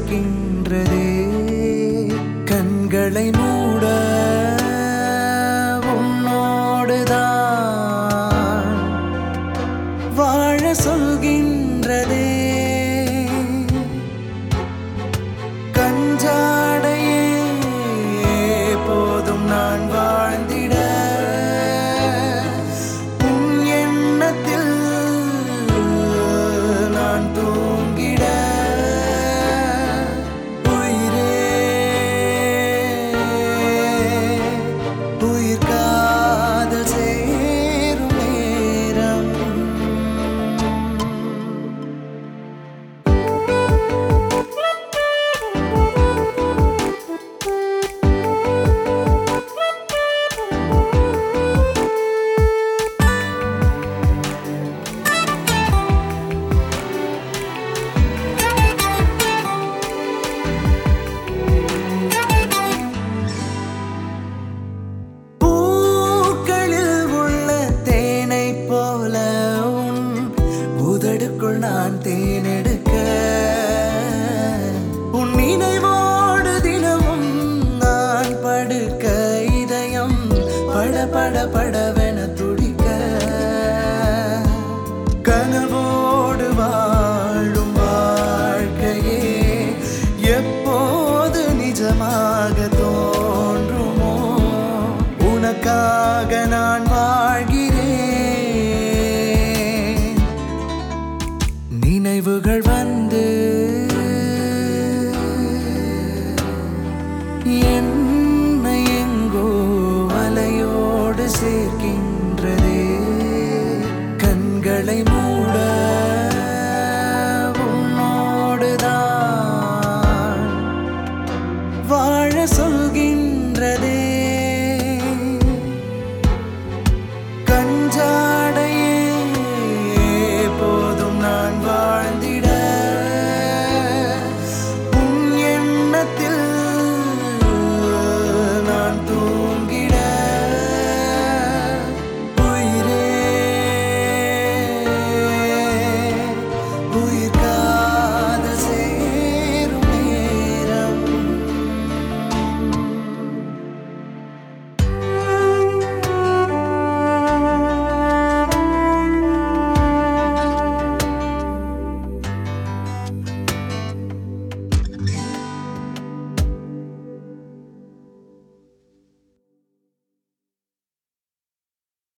சேர்க்கின்றதே கண்களை மூட உன்னோடுதான் வாழ சொல்கின்றதே கஞ்சாடையே போதும் நான் வாழ்ந்திட உன் எண்ணத்தில் நான் தூங்கிட உயிரே உயிர் காதல் சேரும் நேரம் பூக்களில் உள்ள தேனை போல உன் உதடுக்குள் நான் தேனெடுக்க உன் நினைவோடு தினமும் நான் படுக்க இதயம் பட பட படவென துடிக்க கனவோடு வாழும் வாழ்க்கையே எப்போது நிஜமாக தோன்றுமோ உனக்காக நான் வாழ்கிறேன் நினைவுகள் வந்து என்னை எங்கோ அலையோடு சேர்க்கின்றதே கண்களை மூட